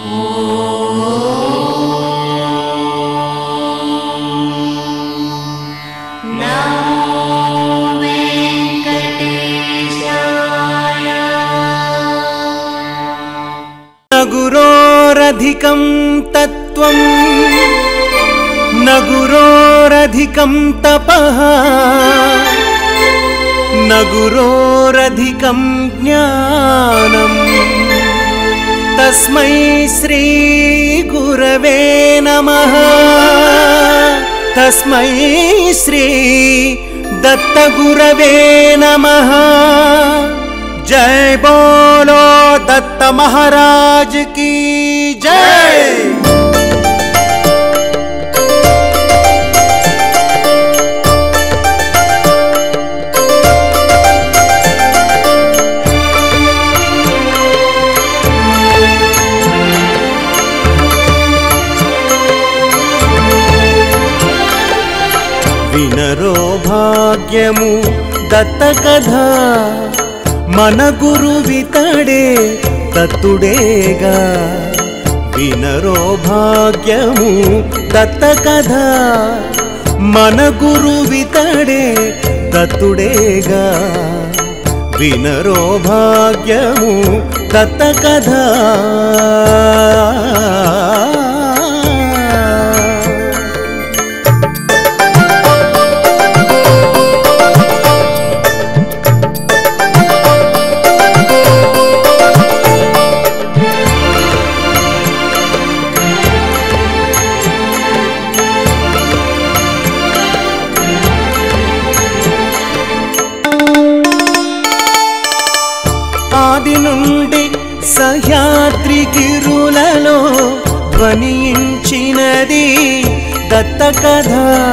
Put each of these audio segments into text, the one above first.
न गुरोरधिकं तत्त्वम् न गुरोरधिकं तपः न गुरोरधिकं ज्ञानम् तस्मै श्रीगुरवे नमः तस्मै श्री दत्तगुरवे नमः जय बोलो दत्त महाराज की जय వినరో భాగ్యము దత్త కథ మన గురువితడే దత్తుడేగా వినరో భాగ్యము దత్త కథ మన గురువితడే దత్తుడేగా వినరో భాగ్యము దత్త కథ ఆది నుండి సహ్యాద్రి గిరులలో ధ్వనించినది దత్త కథ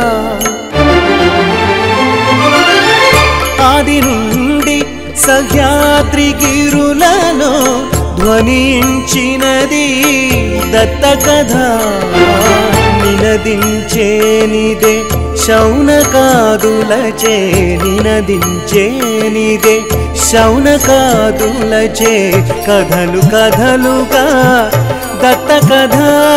ఆది నుండి సహ్యాద్రి గిరులలో ధ్వనించినది దత్త కథ నినదించేనిదే శౌనకాదులచే నినదించేనిదే శౌనకాదులచే కథలు కథలుగా దత్త కథ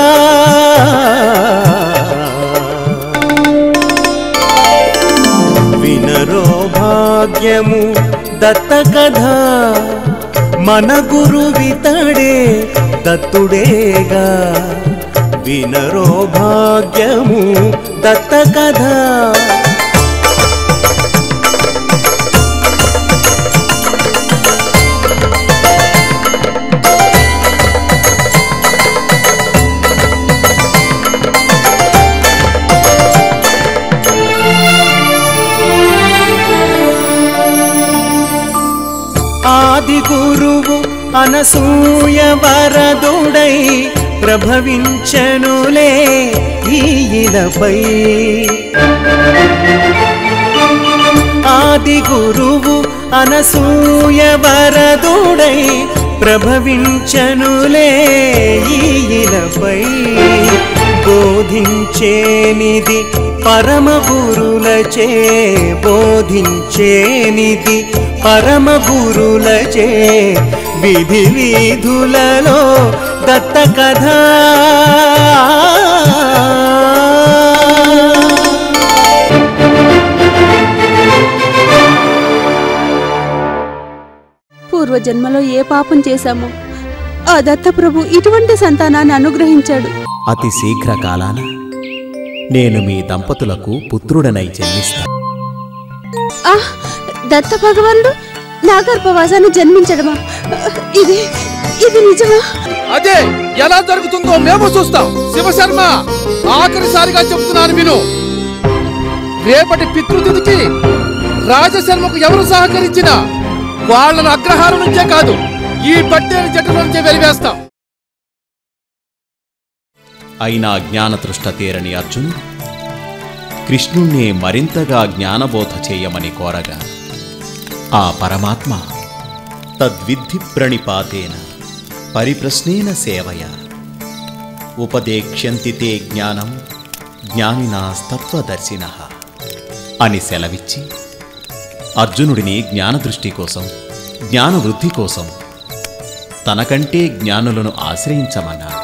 వినరో భాగ్యము దత్త కథ మన గురువితడే దత్తుడేగా వినరో భాగ్యము దత్త కథ ఆది గురువు అనసూయ వరదుడై ప్రభవించనులే ఈయనపై ఆది గురువు అనసూయ వరదుడై ప్రభవించనులే ఈయనపై బోధించేనిది పరమ గురులచే బోధించేనిది పరమ గురులచే విధి వీధులలో దత్త కథ పూర్వజన్మలో ఏ పాపం చేశామో ఆ దత్తప్రభు ఇటువంటి సంతానాన్ని అనుగ్రహించాడు అతి శీఘ్ర కాలాన నేను మీ దంపతులకు పుత్రుడనై జన్మిస్తాను ఆ దత్త భగవానుడు నా గర్భవాసాన్ని జన్మించడమా ఇది ఇది నిజమా అదే ఎలా జరుగుతుందో మేము చూస్తాం శివశర్మ ఆఖరిసారిగా చెబుతున్నాను విను రేపటి పితృతిథికి రాజశర్మకు ఎవరు సహకరించినా వాళ్ళను అగ్రహారం నుంచే కాదు ఈ పట్టేరు చెట్టు నుంచే వెలివేస్తాం అయినా జ్ఞానతృష్ట తీరని అర్జునుడు కృష్ణుణ్ణే మరింతగా జ్ఞానబోధ చేయమని కోరగా ఆ పరమాత్మ తద్విద్ధి ప్రణిపాతేన పరిప్రశ్నేన సేవయ ఉపదేక్ష్యంతి తే జ్ఞానం జ్ఞానినాస్తత్వదర్శిన అని సెలవిచ్చి అర్జునుడిని జ్ఞానదృష్టి కోసం జ్ఞానవృద్ధి కోసం తనకంటే జ్ఞానులను ఆశ్రయించమన్నాడు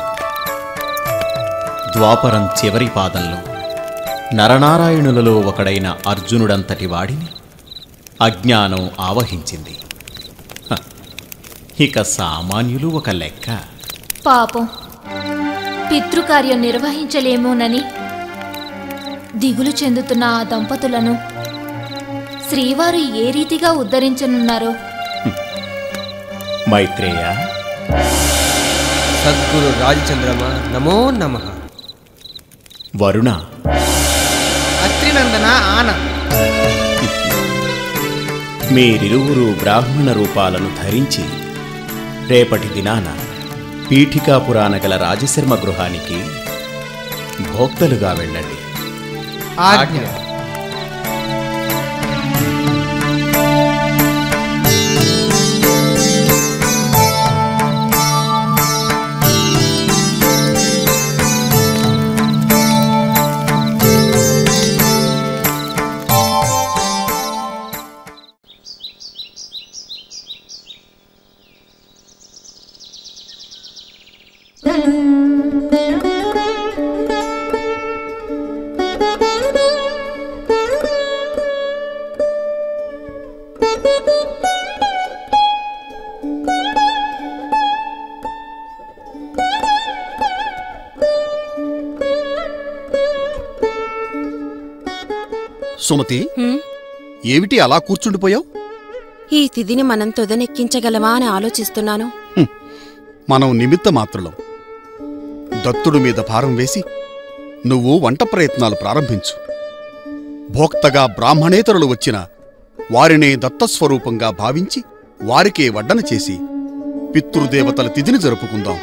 ద్వాపరం చివరి పాదంలో నరనారాయణులలో ఒకడైన అర్జునుడంతటి వాడిని అజ్ఞానం ఆవహించింది హ, ఇక సామాన్యులు ఒక లెక్క పాపం పితృకార్యం నిర్వహించలేమోనని దిగులు చెందుతున్న ఆ దంపతులను శ్రీవారు ఏ రీతిగా ఉద్ధరించనున్నారో మైత్రేయ సద్గురు రాజచంద్రమ నమో నమ వరుణ అత్రినందన ఆన మీరిరువురు బ్రాహ్మణ రూపాలను ధరించి రేపటి దినాన పీఠికాపురాణ గల రాజశర్మ గృహానికి భోక్తలుగా వెళ్ళండి ఆజ్ఞ సుమతి హ్మ్? ఏమిటి అలా కూర్చుండిపోయావు ఈ తిథిని మనం తుదనెక్కించగలమా అని ఆలోచిస్తున్నాను మనం నిమిత్త మాత్రులం దత్తుడు మీద భారం వేసి నువ్వు వంట ప్రయత్నాలు ప్రారంభించు భోక్తగా బ్రాహ్మణేతరులు వచ్చిన వారినే దత్తస్వరూపంగా భావించి వారికే వడ్డన చేసి పితృదేవతల తిథిని జరుపుకుందాం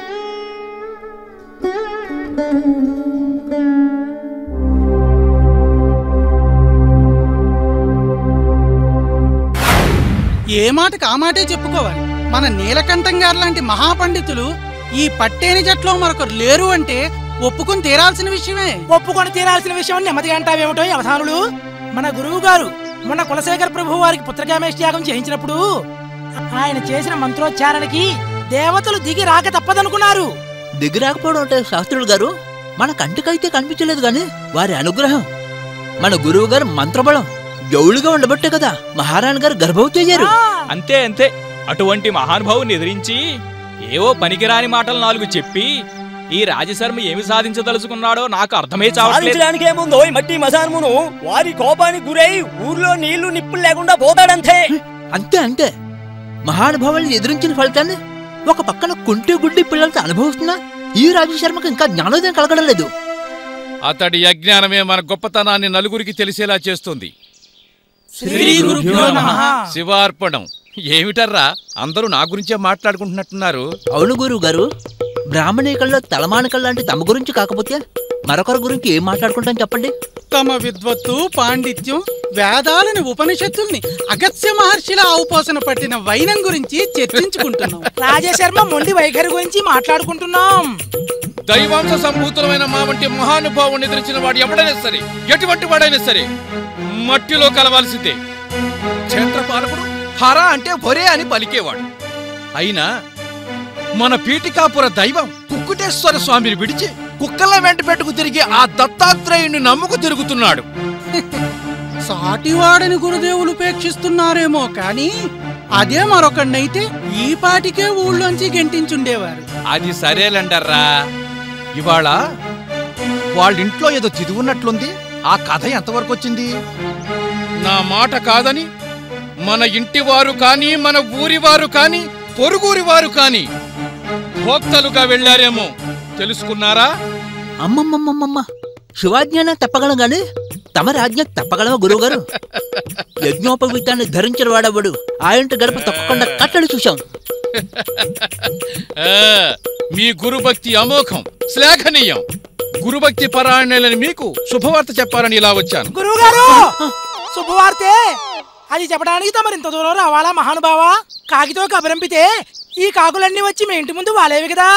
ఏ మాటకు ఆ మాటే చెప్పుకోవాలి మన నీలకంఠం గారు లాంటి మహాపండితులు ఈ పట్టేని జట్లో మరొకరు లేరు అంటే ఒప్పుకొని తీరాల్సిన విషయమే ఒప్పుకొని తీరాల్సిన విషయం నెమ్మదిగా అంటావేమిటో ఈ అవధానులు మన గురువు గారు మొన్న కులశేఖర ప్రభు వారికి పుత్రకామేష్ యాగం చేయించినప్పుడు ఆయన చేసిన మంత్రోచ్చారణకి దేవతలు దిగి రాక తప్పదనుకున్నారు దిగిరాకపోవడం అంటే శాస్త్రులు గారు మన కంటికైతే కనిపించలేదు గాని వారి అనుగ్రహం మన గురువు గారు మంత్రబలం జౌలుగా ఉండబట్టే కదా మహారాణి గారు గర్భవతి అయ్యారు అంతే అంతే అటువంటి మహానుభావుని ఎదిరించి ఏవో పనికిరాని మాటలు నాలుగు చెప్పి ఈ రాజశర్మ ఏమి సాధించదలుచుకున్నాడో నాకు అర్థమే చావట్లేదు సాధించడానికి ఏముందో ఈ మట్టి మసాన్మును వారి కోపానికి గురై ఊర్లో నీళ్లు నిప్పులు లేకుండా పోతాడంతే అంతే అంతే మహానుభావుల్ని ఎదిరించిన ఫలితాన్ని ఒక పక్కన కుంటి గుడ్డి పిల్లలతో అనుభవిస్తున్నా ఈ రాజశర్మకు ఇంకా జ్ఞానోదయం కలగడం లేదు అతడి అజ్ఞానమే మన గొప్పతనాన్ని నలుగురికి తెలిసేలా చేస్తుంది శ్రీ గురుభ్యో నమః. శివార్పణం ఏమిటర్రా అందరూ నా గురించే మాట్లాడుకుంటున్నట్టున్నారు అవును గురువు గారు బ్రాహ్మణీకల్లో తలమానికల్ లాంటి తమ గురించి కాకపోతే మరొకరి గురించి ఏం మాట్లాడుకుంటాం చెప్పండి తమ విద్వత్తు పాండిత్యం వేదాలని ఉపనిషత్తుల్ని అగత్య మహర్షిలా ఔపోసన పట్టిన వైనం గురించి చర్చించుకుంటున్నాం రాజశర్మ మొండి వైఖరి గురించి మాట్లాడుకుంటున్నాం దైవాంశ సంభూతులమైన మా వంటి మహానుభావుని ఎదిరించిన వాడు ఎవడైనా సరే ఎటువంటి వాడైనా సరే మట్టిలో కలవాల్సిందే క్షేత్రపాలకుడు హర అంటే ఒరే అని పలికేవాడు అయినా మన పీఠికాపుర దైవం కుక్కుటేశ్వర స్వామిని విడిచి కుక్కల వెంట పెట్టుకు తిరిగి ఆ దత్తాత్రేయుని నమ్ముకు తిరుగుతున్నాడు సాటివాడని గురుదేవులు ఉపేక్షిస్తున్నారేమో కానీ అదే మరొకడినైతే ఈ పాటికే ఊళ్ళోంచి గెంటించుండేవారు అది సరేలండర్రా ఇవాళ వాళ్ళింట్లో ఏదో తిది ఉన్నట్లుంది ఆ కథ ఎంతవరకు వచ్చింది నా మాట కాదని మన ఇంటి వారు కానీ మన ఊరి వారు కానీ పొరుగురి వారు కానీ భోక్తలుగా వెళ్ళారేమో తెలుసుకున్నారా అమ్మమ్మమ్మమ్మమ్మ శివాజ్ఞానం తప్పగలం గాని తమ రాజ్ఞ తప్పగలమా గురువుగారు యజ్ఞోపవీతాన్ని ధరించిన వాడవ్వడు ఆ ఇంటి గడప తప్పకుండా కట్టడి చూశాం ఆ, మీ గురుభక్తి అమోఘం శ్లాఘనీయం గురుభక్తి పరాయణులని మీకు శుభవార్త చెప్పాలని ఇలా వచ్చాను గురువు గారు శుభవార్తే అది చెప్పడానికి తమరింత దూరం రావాలా మహానుభావా కాకితో కబరంపితే ఈ కాకులన్నీ వచ్చి మీ ఇంటి ముందు వాలేవి కదా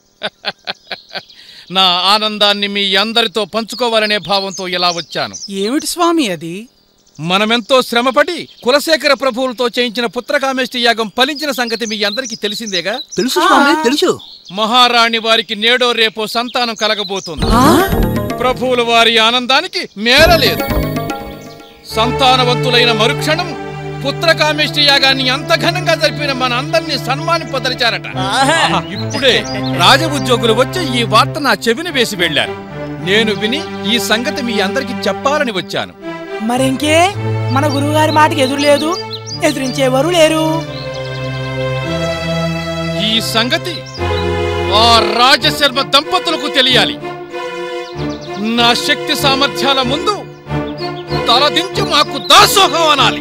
నా ఆనందాన్ని మీ అందరితో పంచుకోవాలనే భావంతో ఇలా వచ్చాను ఏమిటి స్వామి అది మనమెంతో శ్రమపడి కులశేఖర ప్రభువులతో చేయించిన పుత్రకామేష్టి యాగం ఫలించిన సంగతి మీ అందరికీ తెలిసిందేగా తెలుసు స్వామి తెలుసు మహారాణి వారికి నేడో రేపో సంతానం కలగబోతుంది ప్రభువుల వారి ఆనందానికి మేరలేదు సంతానవంతులైన మరుక్షణం పుత్రకామేష్టి యాగాన్ని అంత ఘనంగా జరిపిన మన అందరినీ సన్మానింపదలిచారట ఇప్పుడే రాజ ఉద్యోగులు వచ్చి ఈ వార్త నా చెవిని వేసి వెళ్లారు నేను విని ఈ సంగతి మీ అందరికి చెప్పాలని వచ్చాను మరింకే మన గురువుగారి మాటకి ఎదురు లేదు ఎదిరించేవారు లేరు ఈ సంగతి ఆ రాజశర్మ దంపతులకు తెలియాలి నా శక్తి సామర్థ్యాల ముందు తలదించి మాకు దాసోహం అనాలి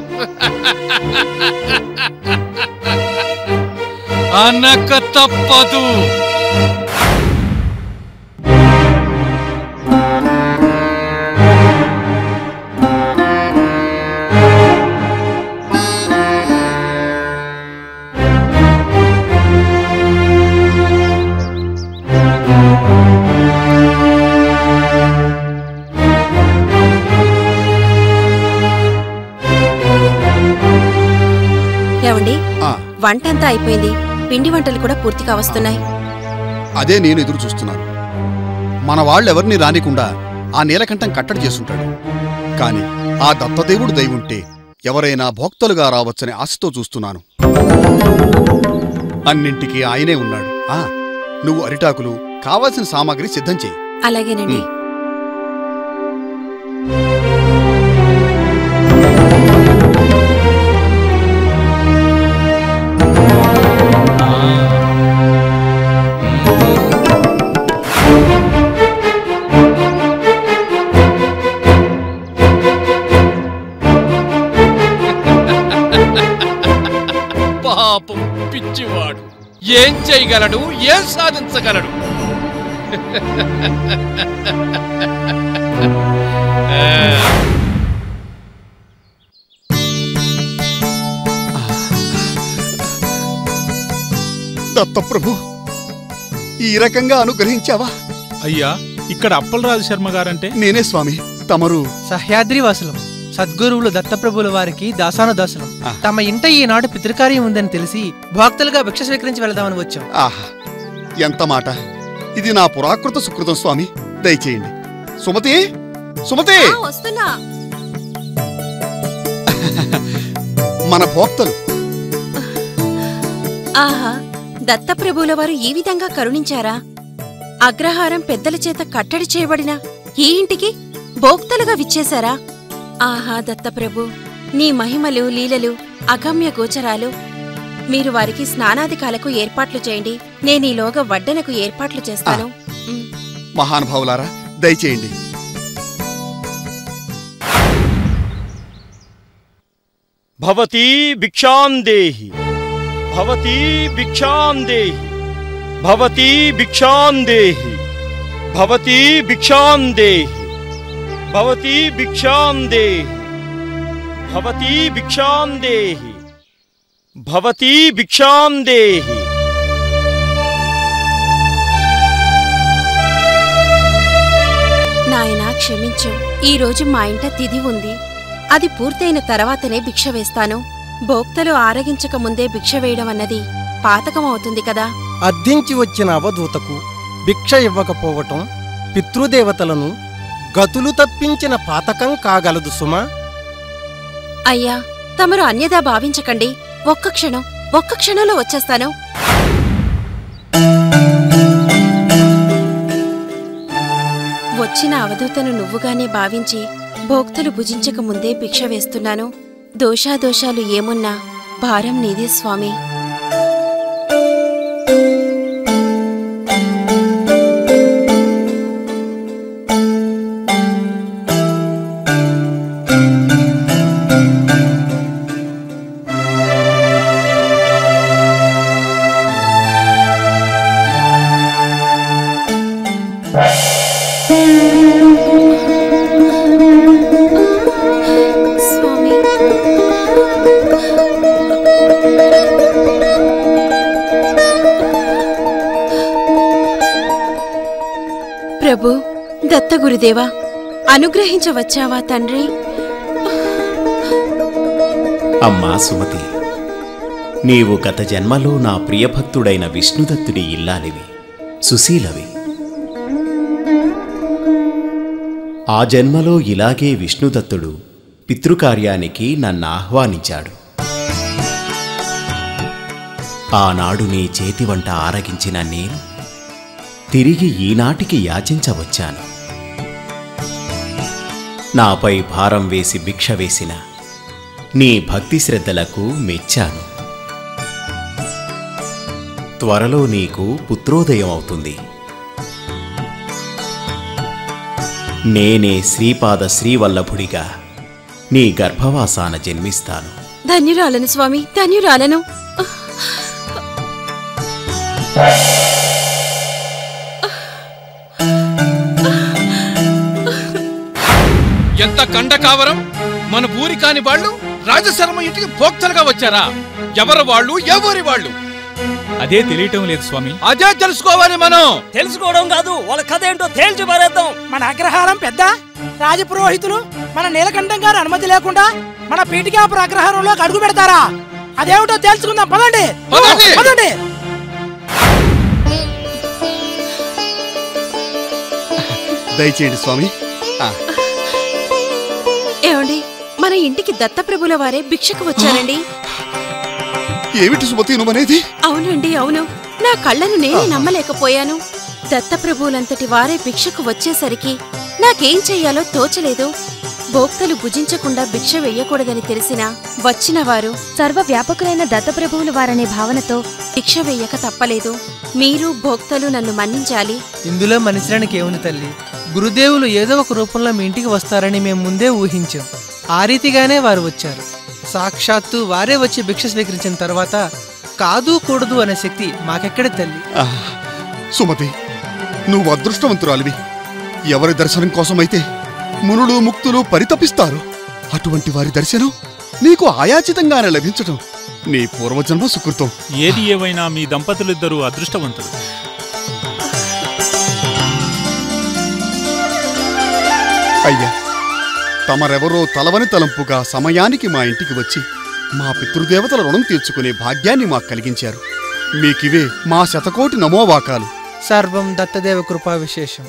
అనక తప్పదు ఏమండి ఆ, వంటంతా అయిపోయింది పిండి వంటలు కూడా పూర్తిగా వస్తున్నాయి అదే నేను ఎదురు చూస్తున్నాను మన వాళ్ళెవరిని రానికుండా ఆ నీలకంఠం కట్టడి చేసుంటాడు కాని ఆ దత్తదేవుడు దయవుంటే ఎవరైనా భోక్తలుగా రావచ్చని ఆశతో చూస్తున్నాను అన్నింటికీ ఆయనే ఉన్నాడు ఆ నువ్వు అరిటాకులు కావాల్సిన సామాగ్రి సిద్ధం చేయి అలాగేనండి పాపం పిచ్చివాడు ఏం చేయగలడు ఏం సాధించగలడు దత్తప్రభు ఈ రకంగా అనుగ్రహించావా అయ్యా ఇక్కడ అప్పలరాజు శర్మ గారంటే నేనే స్వామి తమరు సహ్యాద్రి వాసులం సద్గురువులు దత్తప్రభుల వారికి దాసాను దాసులం తమ ఇంట ఈనాడు పితృకార్యం ఉందని తెలిసి భక్తులుగా భిక్ష స్వీకరించి వెళదామని వచ్చాం ఆహా ఎంత మాట ఇది నా పురాకృత సుకృతం స్వామి దయచేయండి సుమతి సుమతి ఆ, వస్తున్నా మన భోక్తలు ఆహా దత్తప్రభువుల వారు ఈ విధంగా కరుణించారా అగ్రహారం పెద్దల చేత కట్టడి చేయబడిన ఈ ఇంటికి భోక్తలుగా విచ్చేశారా ఆహా దత్తప్రభు నీ మహిమలు లీలలు అగమ్య గోచరాలు మీరు వారికి స్నానాధికాలకు ఏర్పాట్లు చేయండి నేనీలోగా వడ్డనకు ఏర్పాట్లు చేస్తాను మహానుభావులారా దయచేయండి భవతీ భిక్షాం దేహి భవతీ భిక్షాం దేహి భవతీ భిక్షాం దేహి భవతీ భిక్షాం దేహి భవతీ భిక్షాం దేహి భవతీ భిక్షాం దేహి భవతీ భిక్షాం దేహి నాయనా క్షమించు ఈ రోజు మా ఇంట తిథి ఉంది అది పూర్తయిన తర్వాతనే భిక్ష వేస్తాను భోక్తలు ఆరగించక ముందే భిక్ష వేయడం అన్నది పాతకం అవుతుంది కదా అర్థించి వచ్చిన అవధూతకు భిక్ష ఇవ్వకపోవటం పితృదేవతలను గతులు తప్పించిన పాతకం కాగలదు సుమా అయ్యా తమరు అన్యదా భావించకండి ఒక్క క్షణం ఒక్క క్షణంలో వచ్చేస్తాను వచ్చిన అవధూతను నువ్వుగానే భావించి భోక్తలు భుజించక ముందే భిక్ష వేస్తున్నాను దోషాదోషాలు ఏమున్నా భారం నీదే స్వామి స్వామి ప్రభు దత్త గురుదేవా అనుగ్రహించవచ్చావా తండ్రి అమ్మా సుమతి నీవు గత జన్మలో నా ప్రియభక్తుడైన విష్ణుదత్తుడి ఇల్లాలివి సుశీలవి ఆ జన్మలో ఇలాగే విష్ణుదత్తుడు పితృకార్యానికి నన్ను ఆహ్వానించాడు ఆనాడు నీ చేతి వంట ఆరగించిన నేను తిరిగి ఈనాటికి యాచించవచ్చాను నాపై భారం వేసి భిక్ష వేసిన నీ భక్తి శ్రద్ధలకు మెచ్చాను త్వరలో నీకు పుత్రోదయం అవుతుంది నేనే శ్రీపాద శ్రీవల్లభుడిగా నీ గర్భవాసాన జన్మిస్తాను ధన్యురాలను స్వామి ధన్యురాలను ఎంత కండకావరం మన ఊరి కాని వాళ్ళు రాజశర్మ ఇంటికి భోక్తలుగా వచ్చారా ఎవరు వాళ్ళు ఎవరి వాళ్ళు అదే తెలియటం లేదు స్వామి అదే తెలుసుకోవాలి మనం తెలుసుకోవడం కాదు వాళ్ళ కథ ఏంటో తేల్చి పారేద్దాం మన అగ్రహారం పెద్ద రాజపురోహితులు మన నీలకంఠం గారి అనుమతి లేకుండా మన పీఠికాపుర అగ్రహారంలోకి అడుగు పెడతారా అదేమిటో తెలుసుకుందాం పదండి పదండి. పదండి దయచేయండి స్వామి ఆ, ఏమండి మన ఇంటికి దత్తప్రభుల వారే భిక్షకు వచ్చారండి ఏమిటి సుమతి నువ్వనేది అవునండి అవును నా కళ్ళను నేనే నమ్మలేకపోయాను దత్తప్రభువులంతటి వారే భిక్షకు వచ్చేసరికి నాకేం చెయ్యాలో తోచలేదు భోక్తలు భుజించకుండా భిక్ష వెయ్యకూడదని తెలిసినా వచ్చిన వారు సర్వవ్యాపకులైన దత్తప్రభువులు వారనే భావనతో భిక్ష వెయ్యక తప్పలేదు మీరు భోక్తలు నన్ను మన్నించాలి ఇందులో మనుషులనికి ఏముంది తల్లి గురుదేవులు ఏదో ఒక రూపంలో మీ ఇంటికి వస్తారని మేము ముందే ఊహించాం ఆ రీతిగానే వారు వచ్చారు సాక్షాత్తు వారే వచ్చి భిక్ష స్వీకరించిన తర్వాత కాదు కూడదు అనే శక్తి మాకెక్కడ తల్లి ఆ, సుమతి నువ్వు అదృష్టవంతురాలివి ఎవరి దర్శనం కోసమైతే మునులు ముక్తులు పరితపిస్తారు అటువంటి వారి దర్శనం నీకు ఆయాచితంగానే లభించటం నీ పూర్వజన్మ సుకృతం ఏది ఏవైనా మీ దంపతులిద్దరూ అదృష్టవంతులు అయ్యా తమరెవరో తలవని తలంపుగా సమయానికి మా ఇంటికి వచ్చి మా పితృదేవతల రుణం తీర్చుకునే భాగ్యాన్ని మాకు కలిగించారు మీకివే మా శతకోటి నమోవాకాలు సర్వం దత్తదేవ కృపా విశేషం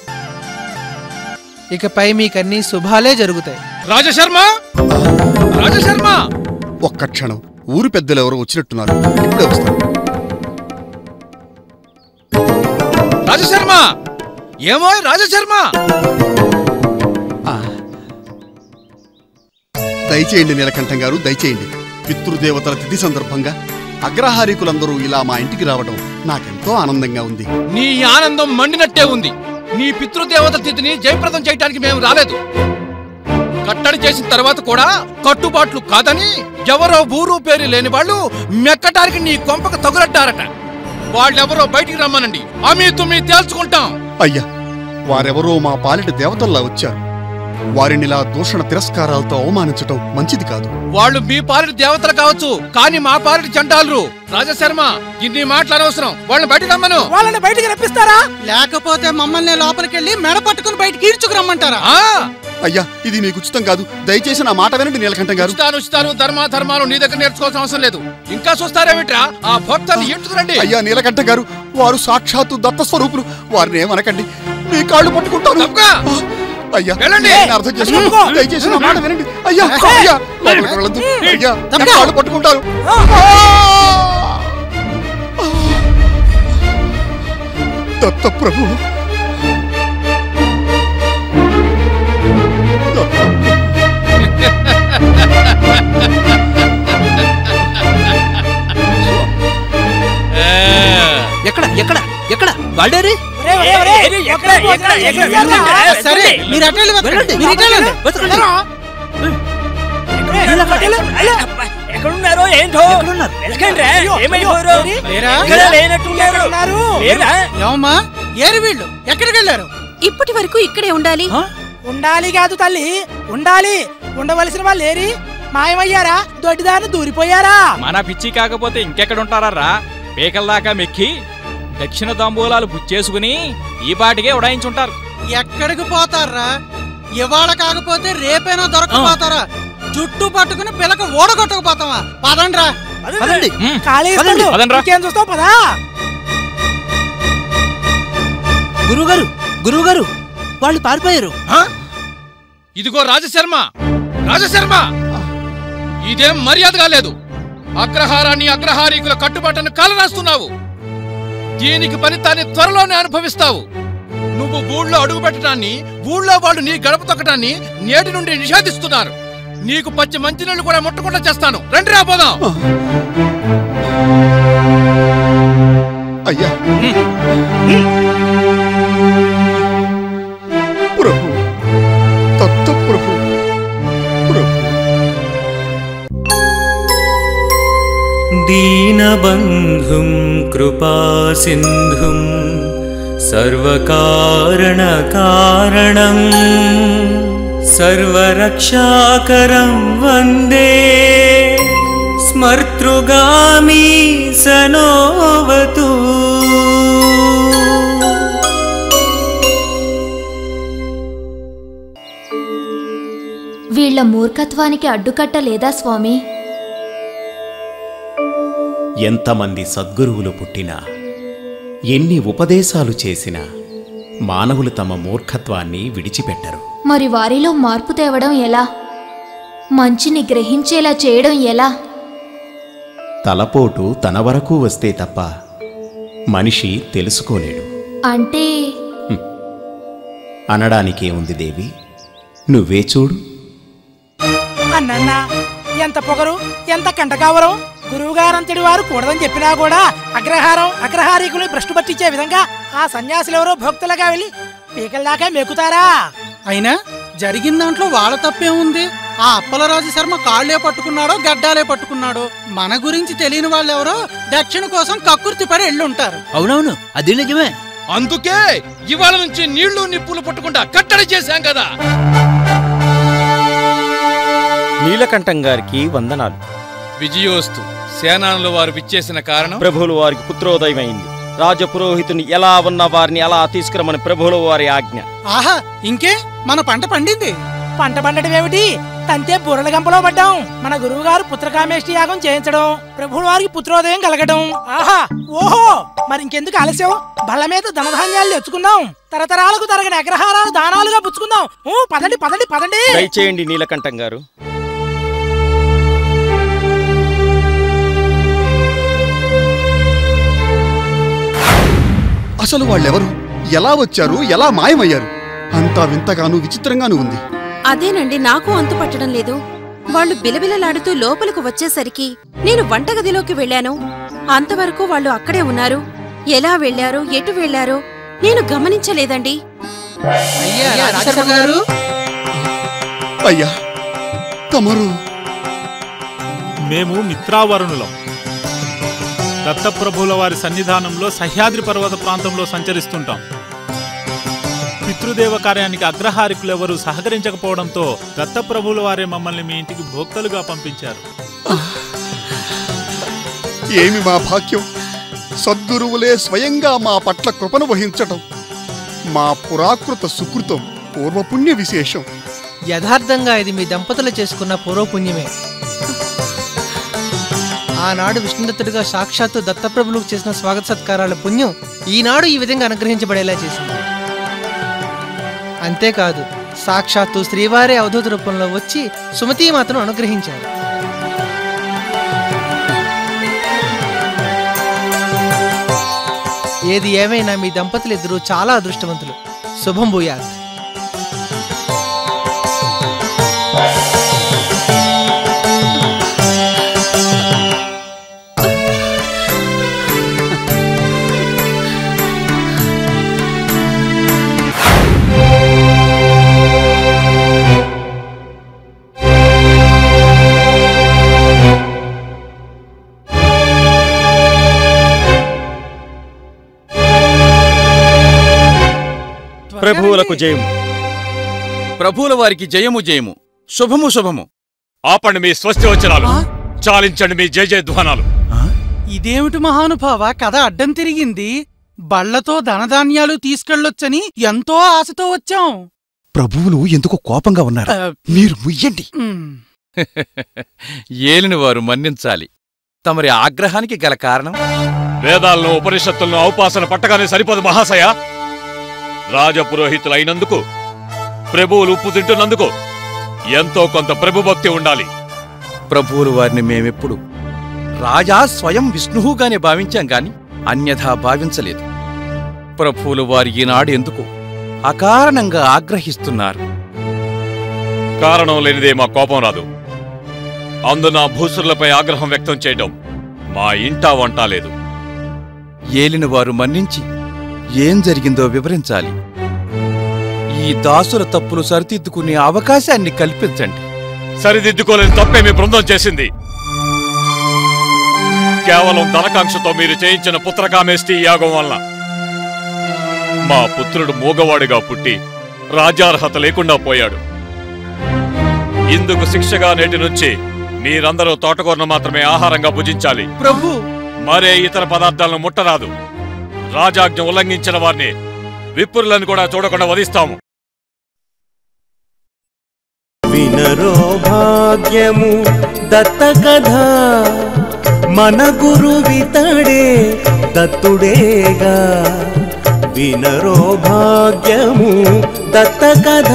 ఇకపై మీకన్నీ శుభాలే జరుగుతాయి రాజశర్మ రాజశర్మ ఒక్క క్షణం ఊరి పెద్దలు ఎవరో వచ్చినట్టున్నారు ఇప్పుడే వస్తారు రాజశర్మ ఏమో రాజశర్మ దయచేయండి నీలకంఠం గారు దయచేయండి పితృదేవతల తిథి సందర్భంగా అగ్రహారీకులందరూ ఇలా మా ఇంటికి రావడం నాకెంతో ఆనందంగా ఉంది నీ ఆనందం మండినట్టే ఉంది నీ పితృదేవత తిథిని జయప్రదం చేయడానికి మేము రాలేదు కట్టడి చేసిన తర్వాత కూడా కట్టుబాట్లు కాదని ఎవరో ఊరు పేరు లేని వాళ్ళు మెక్కటానికి నీ కొంపకు తగులడ్డారట వాళ్ళెవరో బయటికి రమ్మనండి అమీ తుమ్మి తేల్చుకుంటాం అయ్యా వారెవరో మా పాలిట దేవతల్లా వచ్చారు వారినిలా దూషణ తిరస్కారాలతో అవమానించటం మంచిది కాదు వాళ్ళు మీ పాలిటి దేవతలు కావచ్చు కానీ మా పాలిటి చండాలరు రాజశర్మ ఇన్ని మాటలు అనవసరం వాళ్ళని బయటికి రమ్మను వాళ్ళని బయటికి రప్పిస్తారా లేకపోతే మమ్మల్ని లోపలికెళ్ళి మెడ పట్టుకుని బయటికి ఈడ్చుకురమ్మంటారా అయ్యా ఇది మీకు ఉచితం కాదు దయచేసి నా మాట వినండి నీలకంఠం గారు ఉచితాలు ఉచితాలు ధర్మ ధర్మాలు నీ దగ్గర నేర్చుకోవాల్సిన అవసరం లేదు ఇంకా చూస్తారేమిట్రా ఆ భక్తులు ఇంటుకురండి అయ్యా నీలకంఠ గారు వారు సాక్షాత్తు దత్త స్వరూపులు వారిని ఏమనకండి మీ కాళ్ళు పట్టుకుంటారు అయ్యా వెళ్ళండి. నేను అర్థం చేసుకో దయచేసి నా మాట వినండి అయ్యా అయ్యా లోపలికి వెళ్ళొద్దు అయ్యా నా కాళ్ళు పట్టుకుంటారు దత్త ప్రభు ఎక్కడ ఎక్కడ ఎక్కడ వాళ్ళేరి సరే మీరు అటు వెళ్ళి వెతకండి. మీరు ఇటు వెళ్ళండి. ఎక్కడున్నారో ఏంటో వెతకండి రా. ఏమైపోయారు లేరా? ఇక్కడ లేనట్టున్నారు లేరా ఏమమ్మా ఏరు వీళ్ళు ఎక్కడికి వెళ్ళారు ఇప్పటి వరకు ఇక్కడే ఉండాలి ఉండాలి కాదు తల్లి ఉండాలి ఉండవలసిన వాళ్ళు ఏరి మాయమయ్యారా దొడ్డిదారిని దూరిపోయారా మన పిచ్చి కాకపోతే ఇంకెక్కడుంటారా రా పీకల దాకా మెక్కి దక్షిణ తాంబూలాలు బుచ్చేసుకుని ఈ పాటికే ఉడాయించుంటారు ఎక్కడికి పోతారా ఇవాళ కాకపోతే రేపైనా దొరకపోతారా జుట్టు పట్టుకుని పిలక ఓడగొట్టకపోతావా పదండ్రా పదండి. మ్మ్. ఖాళీ పదండి. ఇస్తాడు. పదండ్రా. ఇంకేం చూస్తావు పదా గురువుగారు గురువుగారు వాళ్ళు పారిపోయారు ఇదిగో రాజశర్మ రాజశర్మ ఇదేం మర్యాదగా లేదు అగ్రహారాన్ని అగ్రహారీకుల కట్టుబాటును కాలరాస్తున్నావు దీనికి ఫలితాన్ని త్వరలోనే అనుభవిస్తావు నువ్వు ఊళ్ళో అడుగు పెట్టడాన్ని ఊళ్ళో వాళ్ళు నీ గడప తొక్కడాన్ని నేటి నుండి నిషేధిస్తున్నారు నీకు పచ్చి మంచినీళ్ళు కూడా ముట్టకుండా చేస్తాను రండి రాబోదాం అయ్యా ప్రభు దత్త ప్రభు ప్రభు दीनबन्धुं कृपासिन्धुं सर्वकारणकारणम् सर्वरक्षाकरं वन्दे स्मर्तृगामी सनोवतु వీళ్ళ మూర్ఖత్వానికి అడ్డుకట్ట లేదా స్వామి ఎంతమంది సద్గురువులు పుట్టినా ఎన్ని ఉపదేశాలు చేసినా మానవులు తమ మూర్ఖత్వాన్ని విడిచిపెట్టరు మరి వారిలో మార్పు తేవడం ఎలా మంచిని గ్రహించేలా చేయడం ఎలా తలపోటు తన వరకు వస్తే తప్ప మనిషి తెలుసుకోలేడు అంటే అనడానికే ఉంది దేవి నువ్వే చూడు అన్నన్న ఎంత పొగరు ఎంత కంటకావరం గురువు గారంతటి వారు కూడదని చెప్పినా కూడా అగ్రహారం అగ్రహారీకులు భ్రష్టు పట్టించే విధంగా ఆ సన్యాసులెవరో భక్తులుగా వెళ్ళి పీకల దాకా మెక్కుతారా అయినా జరిగిన దాంట్లో వాళ్ళ తప్పే ఉంది ఆ అప్పలరాజు శర్మ కాళ్లే పట్టుకున్నాడో గడ్డాలే పట్టుకున్నాడో మన గురించి తెలియని వాళ్ళెవరో దక్షిణ కోసం కక్కుర్తి పడి ఎళ్ళుంటారు అవునవును అది నిజమే అందుకే ఇవాళ నుంచి నీళ్లు నిప్పులు పట్టకుండా కట్టడి చేశాం కదా నీలకంఠం గారికి వందనాలు విజయోస్తు సేనానుల వారు విచ్చేసిన కారణం ప్రభువుల వారికి పుత్రోదయం అయింది రాజపురోహితుని ఎలా ఉన్న వారిని అలా తీసుకురమని ప్రభువుల వారి ఆజ్ఞ ఆహా ఇంకే మన పంట పండింది పంట పండటం ఏమిటి తంతే బుర్రల గంపలో పడ్డాం మన గురువు గారు పుత్రకామేష్టి యాగం చేయించడం ప్రభువుల వారికి పుత్రోదయం కలగడం ఆహా ఓహో మరి ఇంకెందుకు ఆలస్యం బళ్ళ మీద ధనధాన్యాలు తెచ్చుకుందాం తరతరాలకు తరగని అగ్రహారాలు దానాలుగా పుచ్చుకుందాం ఊ, పదండి పదండి పదండి దయచేయండి నీలకంఠం గారు అసలు వాళ్ళెవరు ఎలా వచ్చారు ఎలా మాయమయ్యారు అంతా వింతగాను విచిత్రంగాను ఉంది అదేనండి నాకు అంతు పట్టడం లేదు వాళ్ళు బిలబిలలాడుతూ లోపలికి వచ్చేసరికి నేను వంటగదిలోకి వెళ్ళాను అంతవరకు వాళ్ళు అక్కడే ఉన్నారు ఎలా వెళ్ళారో ఎటు వెళ్ళారో నేను గమనించలేదండి అయ్యా రాజశర్మ గారు అయ్యా తమరు మేము మిత్రావరుణులం దత్తప్రభుల వారి సన్నిధానంలో సహ్యాద్రి పర్వత ప్రాంతంలో సంచరిస్తుంటాం పితృదేవ కార్యానికి అగ్రహారికులెవరూ సహకరించకపోవడంతో దత్తప్రభుల వారే మమ్మల్ని మీ ఇంటికి భోక్తలుగా పంపించారు ఏమి మా భాగ్యం సద్గురువులే స్వయంగా మా పట్ల కృపను వహించటం మా పురాకృత సుకృతం పూర్వపుణ్య విశేషం యథార్థంగా ఇది మీ దంపతులు చేసుకున్న పూర్వపుణ్యమే ఆనాడు విష్ణుదత్తుడిగా సాక్షాత్తు దత్తప్రభులకు చేసిన స్వాగత సత్కారాల పుణ్యం ఈనాడు ఈ విధంగా అనుగ్రహించబడేలా చేసింది అంతేకాదు సాక్షాత్తు శ్రీవారే అవధూత రూపంలో వచ్చి సుమతీమాతను అనుగ్రహించారు ఏది ఏమైనా మీ దంపతులు ఇద్దరు చాలా అదృష్టవంతులు శుభం భూయాత్ ప్రభువులకు జయము ప్రభువుల వారికి జయము జయము శుభము శుభము ఆపండి మీ స్వస్తి వచనాలు చాలించండి మీ జయ జయధ్వానాలు ఇదేమిటి మహానుభావ కథ అడ్డం తిరిగింది బళ్లతో ధనధాన్యాలు తీసుకెళ్ళొచ్చని ఎంతో ఆశతో వచ్చాం ప్రభువులు ఎందుకో కోపంగా ఉన్నారు ఆ, మీరు ముయ్యండి ఉమ్, ఏలిని వారు మన్నించాలి తమరి ఆగ్రహానికి గల కారణం వేదాలను ఉపనిషత్తులను ఔపాసన పట్టగానే సరిపోదు మహాశయ రాజపురోహితులైనందుకు ప్రభువులు ఉప్పు తింటున్నందుకు ఎంతో కొంత ప్రభుభక్తి ఉండాలి ప్రభువులు వారిని మేమెప్పుడు రాజా స్వయం విష్ణువుగానే భావించాం గాని అన్యథా భావించలేదు ప్రభువులు వారి ఈనాడు ఎందుకు అకారణంగా ఆగ్రహిస్తున్నారు కారణం లేనిదే మా కోపం రాదు అందున భూసురులపై ఆగ్రహం వ్యక్తం చేయడం మా ఇంటా వంట లేదు ఏలిన వారు మన్నించి ఏం జరిగిందో వివరించాలి ఈ దాసుల తప్పులు సరిదిద్దుకునే అవకాశాన్ని కల్పించండి సరిదిద్దుకోలేని తప్పే మీ బృందం చేసింది కేవలం ధనకాంక్షతో మీరు చేయించిన పుత్రకామేష్టి యాగం వలన మా పుత్రుడు మూగవాడిగా పుట్టి రాజ్యార్హత లేకుండా పోయాడు ఇందుకు శిక్షగా నేటి నుంచి మీరందరూ తోటకూరను మాత్రమే ఆహారంగా భుజించాలి ప్రభు మరే ఇతర పదార్థాలను ముట్టరాదు రాజాజ్ఞ ఉల్లంఘించిన వారిని విప్పురులను కూడా చూడకుండా వధిస్తాము వినరో భాగ్యము దత్త కథ మన గురువితడే దత్తుడేగా వినరో భాగ్యము దత్త కథ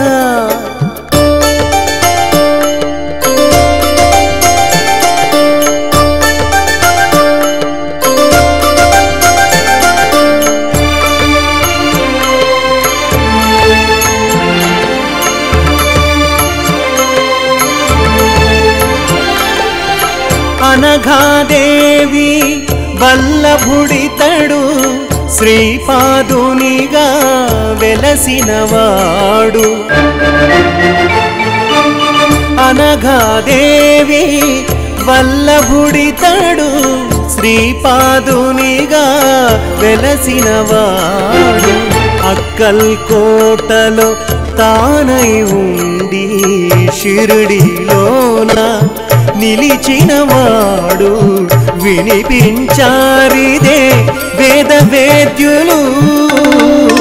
అనఘాదేవి వల్లభుడితడు శ్రీపాదునిగా వెలసినవాడు అనఘాదేవి వల్లభుడితడు శ్రీపాదునిగా వెలసినవాడు అక్కల్ కోటలో తానై ఉండి షిరుడిలోన నిలిచినవాడు వినిపించారిదే వేద వేద్యులు